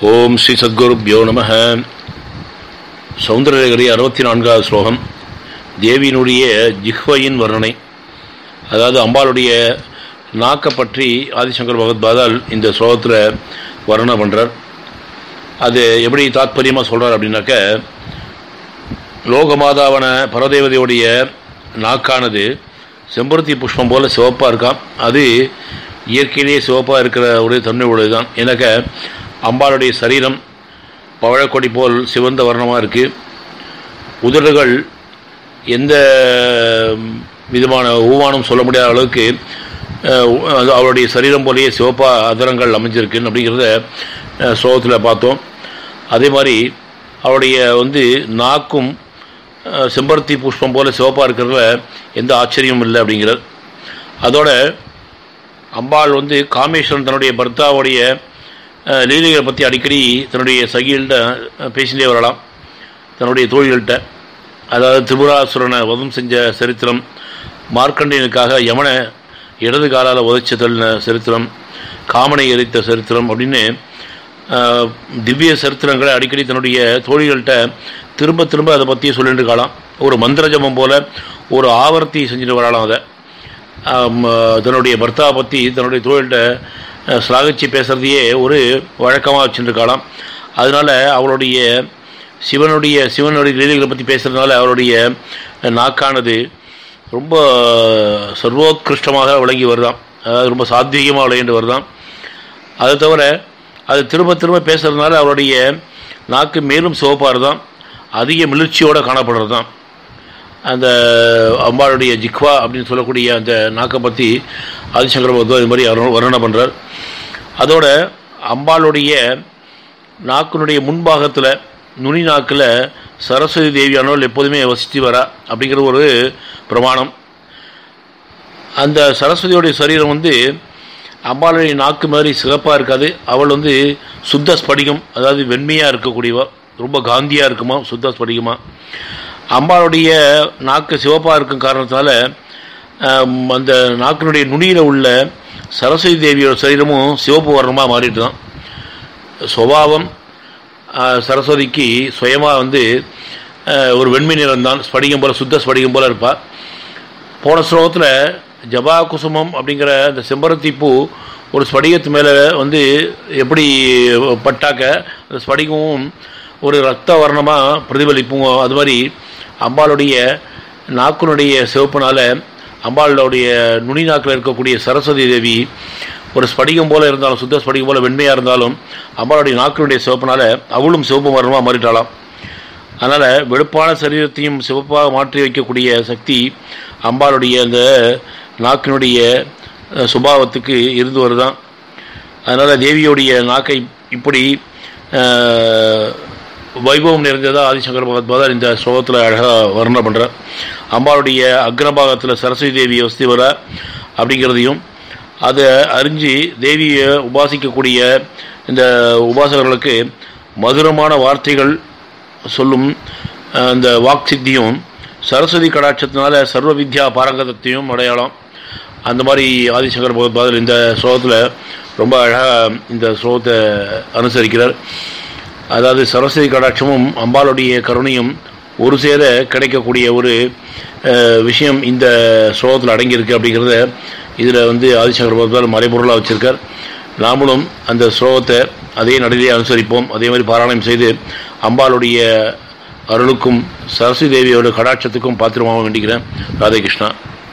ஓம் ஸ்ரீ சத்குருப்யோ நம சௌந்தரநகரி அறுபத்தி நான்காவது ஸ்லோகம் தேவியினுடைய ஜிஹ்வையின் வர்ணனை அதாவது அம்பாளுடைய நாக்கை பற்றி ஆதிசங்கர் பகவத்பாதால் இந்த ஸ்லோகத்தில் வர்ணனை பண்ணுறார் அது எப்படி தாத்பரியமாக சொல்கிறார் அப்படின்னாக்க லோகமாதாவான பரதேவதையுடைய நாக்கானது செம்பருத்தி புஷ்பம் போல் சிவப்பாக இருக்கான் அது இயற்கையிலேயே சிவப்பாக இருக்கிற ஒரு தன்மை உள்ளதுதான் எனக்கு அம்பாளுடைய சரீரம் பவழக்கொடி போல் சிவந்த வர்ணமாக இருக்குது உதடுகள் எந்த விதமான ஊவானம் சொல்ல முடியாத அளவுக்கு அஹ், அவருடைய சரீரம் போலேயே சிவப்பாக அதரங்கள் அமைஞ்சிருக்குன்னு அப்படிங்கிறத அஹ், ஸ்லோகத்தில் பார்த்தோம் அதே மாதிரி அவருடைய வந்து நாக்கும் அஹ், செம்பருத்தி புஷ்பம் போல சிவப்பாக இருக்கிறதுல எந்த ஆச்சரியமும் இல்லை அப்படிங்கிறார் அதோட அம்பாள் வந்து காமேஸ்வரன் தன்னுடைய பர்த்தாவுடைய அஹ், லீலைகளை பற்றி அடிக்கடி தன்னுடைய சகிகள்கிட்ட அஹ், பேசிட்டே வரலாம் தன்னுடைய தோழிகள்கிட்ட அதாவது திரிபுராசுரனை வதம் செஞ்ச சரித்திரம் மார்க்கண்டேயனுக்காக யமனை இடது காலால் உதைச்சு தள்ளின சரித்திரம் காமனை எரித்த சரித்திரம் அப்படின்னு அஹ், திவ்ய சரித்திரங்களை அடிக்கடி தன்னுடைய தோழிகள்கிட்ட திரும்ப திரும்ப அதை பற்றி சொல்லிட்டு இருக்கலாம் ஒரு மந்திர ஜபம் போல ஒரு ஆவர்த்தி செஞ்சுட்டு வரலாம் அதை ஆம், தன்னுடைய பர்த்தாவை பற்றி தன்னுடைய தோழிகிட்ட ஸ்லாகிச்சு பேசுகிறதையே ஒரு வழக்கமாக வச்சுருக்கலாம் அதனால் அவளுடைய சிவனுடைய சிவனுடைய லீலைகளை பற்றி பேசுகிறதுனால அவருடைய நாக்கானது ரொம்ப சர்வோத்கிருஷ்டமாக விளங்கி வருதாம் அதாவது ரொம்ப சாத்வீகமாக விளங்கிட்டு வருதாம் அதை தவிர அது திரும்ப திரும்ப பேசுகிறதுனால அவருடைய நாக்கு மேலும் சிவப்பாக தான் அதிக மிளிர்ச்சியோடு காணப்படுறது தான் அந்த அம்பாளுடைய ஜிக்வா அப்படின்னு சொல்லக்கூடிய அந்த நாக்கை பற்றி ஆதிசங்கர பகவத் இது மாதிரி அவர் வர்ணனை பண்ணுறார் அதோட அம்பாளுடைய நாக்கினுடைய முன்பாகத்தில் நுனி நாக்கில் சரஸ்வதி தேவியானவள் எப்போதுமே வசித்து வரா அப்படிங்கிற ஒரு பிரமாணம் அந்த சரஸ்வதியோடைய சரீரம் வந்து அம்பாளுடைய நாக்கு மாதிரி சிறப்பாக இருக்காது அவள் வந்து சுத்த ஸ்படிகம் அதாவது வெண்மையாக இருக்கக்கூடியவா ரொம்ப காந்தியாக இருக்குமா சுத்த ஸ்படிகமா அம்பாளுடைய நாக்கு சிவப்பாக இருக்கும் காரணத்தினால ஆம், அந்த நாக்கினுடைய நுனியில் உள்ள சரஸ்வதி தேவியோட சரீரமும் சிவப்பு வர்ணமாக மாறிட்டு தான் சுபாவம் ஆஹ், சரஸ்வதிக்கு சுயமாக வந்து ஆஹ், ஒரு வெண்மை நிறம் தான் ஸ்படிகம் போல் சுத்த ஸ்படிகம் போல் இருப்பாள் போன ஸ்லோகத்தில் ஜபா குசுமம் அப்படிங்கிற அந்த செம்பருத்தி பூ ஒரு ஸ்படிகத்து மேலே வந்து எப்படி பட்டாக்க அந்த ஸ்படிகமும் ஒரு ரத்த வர்ணமாக பிரதிபலிப்பும் அது மாதிரி அம்பாளுடைய நாக்குனுடைய சிவப்புனால அம்பாளுடைய நுனி நாக்கில் இருக்கக்கூடிய சரஸ்வதி தேவி ஒரு ஸ்படிகம் போல இருந்தாலும் சுத்த ஸ்படிகம் போல வெண்மையாக இருந்தாலும் அம்பாளுடைய நாக்கினுடைய சிவப்புனால அவளும் சிவப்பு வர்ணமாக மாறிட்டாளாம் அதனால் வெளுப்பான சரீரத்தையும் சிவப்பாக மாற்றி வைக்கக்கூடிய சக்தி அம்பாளுடைய அந்த நாக்கினுடைய அஹ், சுபாவத்துக்கு இருந்து வருதான் அதனால் தேவியோடைய நாக்கை இப்படி அஹ், வைபவம் நிறைந்ததாக ஆதிசங்கர பகவத்பாதர் இந்த ஸ்லோகத்தில் அழகாக வர்ணனை பண்ணுறார் அம்பாளுடைய அக்ரபாகத்தில் சரஸ்வதி தேவி வசதி வர அப்படிங்கிறதையும் அதை அறிஞ்சு தேவியை உபாசிக்கக்கூடிய இந்த உபாசகர்களுக்கு மதுரமான வார்த்தைகள் சொல்லும் அஹ், அந்த வாக் சித்தியும் சரஸ்வதி கடாட்சத்தினால சர்வ வித்யா பாரங்கதத்தையும் அடையாளம் அந்த மாதிரி ஆதிசங்கர் பகவத்பாதர் இந்த ஸ்லோகத்தில் ரொம்ப அழகாக இந்த ஸ்லோகத்தை அனுசரிக்கிறார் அதாவது சரஸ்வதி கடாட்சமும் அம்பாளுடைய கருணையும் ஒரு சேர கிடைக்கக்கூடிய ஒரு அஹ், விஷயம் இந்த ஸ்லோகத்தில் அடங்கியிருக்கு அப்படிங்கிறத இதில் வந்து ஆதிசங்கர் பகவத்பாதர் மறைபொருளாக வச்சிருக்கார் நாமளும் அந்த ஸ்லோகத்தை அதே நடையிலே அனுசரிப்போம் அதே மாதிரி பாராயணம் செய்து அம்பாளுடைய அருளுக்கும் சரஸ்வதி தேவியோட கடாட்சத்துக்கும் பாத்திரமாக வேண்டிக்கிறேன் ராதே கிருஷ்ணா